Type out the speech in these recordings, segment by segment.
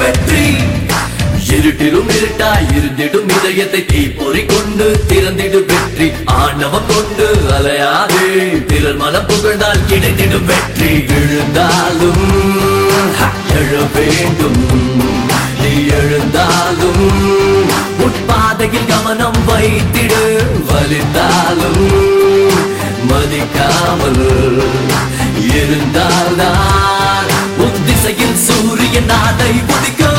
வெற்றி இருட்டிலும் இருட்டாய் இருந்திடும் இதயத்தை தீப்பொறி கொண்டு திறந்திடு வெற்றி ஆணவம் கொண்டு அலையாதே பிறர் மனம் புகழ்ந்தால் கிடைத்திடும் வெற்றி விழுந்தாலும் ஹ, எழ வேண்டும் நீ எழுந்தாலும் உட்பாதையில் கவனம் வைத்திடு வலித்தாலும் மதிக்காமல் இருந்தால்தான் உன் திசையில் சூரியன் நாடை உதிக்கும்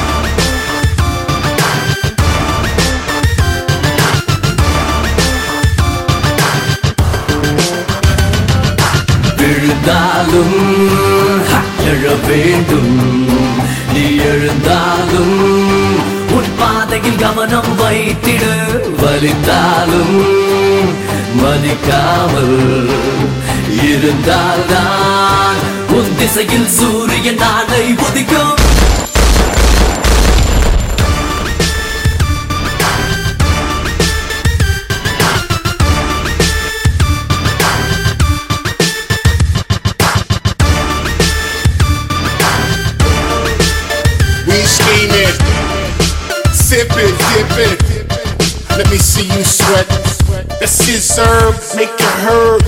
விழுந்தாலும் ஹ, எழ வேண்டும் நீ எழுந்தாலும் உன் பாதையில் கவனம் வைத்திடு வலித்தாலும் மதிக்காமல் இருந்தால்தான் உன் திசையில் சூரியன் நாளை உதிக்கும் We scheming, sipping, dipping. Let me see you sweat. That scissor make it hurt.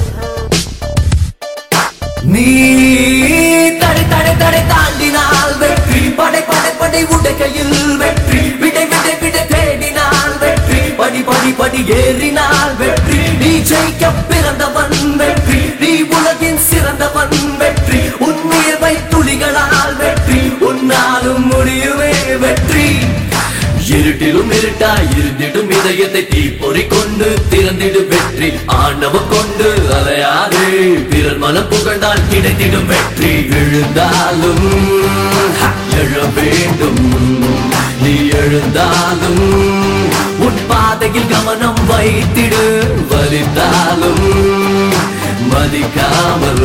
நீ தடை தடை தடை தாண்டினால் வெற்றி படை படை படை உடைக்கையில் வெற்றி விடை விடை விடை தேடினால் வெற்றி படி படி படி ஏறினால் வெற்றி நீ ஜெயிக்க பிறந்தவன் வெற்றி நீ உலகின் சிறந்தவன் வெற்றி உன் உயர்வை துளிகளால் வெற்றி உன்னாலும் முடியுமே வெற்றி இருட்டிலும் இருட்டாய் இருந்திடும் இதயத்தை தீப்பொறி கொண்டு திறந்திடு வெற்றி ஆணவம் கொண்டு அலையாதே பிறர் மனம் புகழ்ந்தால் கிடைத்திடும் வெற்றி விழுந்தாலும் ஹ, எழ வேண்டும் நீ எழுந்தாலும் உன் பாதையில் கவனம் வைத்திடு வலித்தாலும் மதிக்காமல்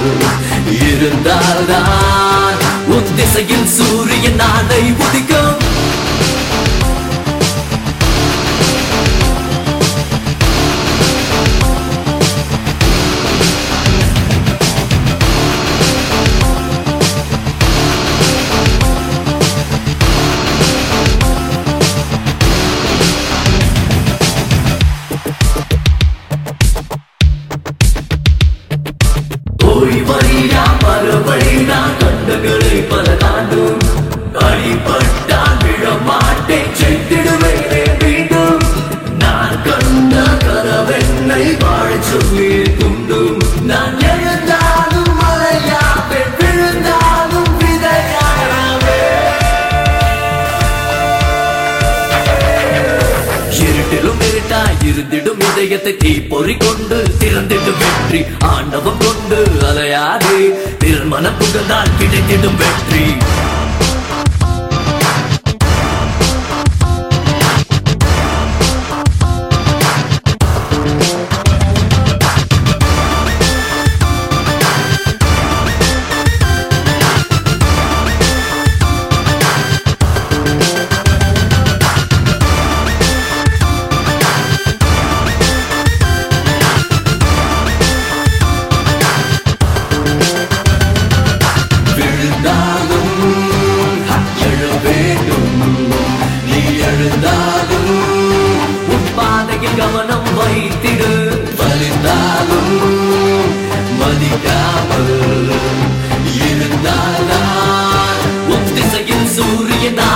இருந்தால்தான் உன் திசையில் சூரியன் நாளை உதிக்கும் போய் வழியா மறுபடியா கண்டுகளை பல தாண்டும் அடிபட்டால் விழ மாட்டேன் செய்திடுவேனே மீண்டும் நான் கண்ட கனவென்னை வாழ சொல்லி துண்டும் நான் எழுந்தாலும் மலையாவே விழுந்தாலும் விதையாவே இருட்டிலும் இருட்டாய் இருந்திடும் இதயத்தை தீப்பொறி கொண்டு திறந்திடும் வெற்றி ஆண்டவம் கொண்டு அலையாதே பிறர் மனம் புகழ்ந்தால் கிடைத்திடும் வெற்றி விழுந்தாலும் ஹ, எழ வேண்டும் நீ எழுந்தாலும் உன் பாதையில் கவனம் வைத்திடு வலிந்தாலும் மதிக்காமல் இருந்தால்தான் உன் திசையில் சூரியன்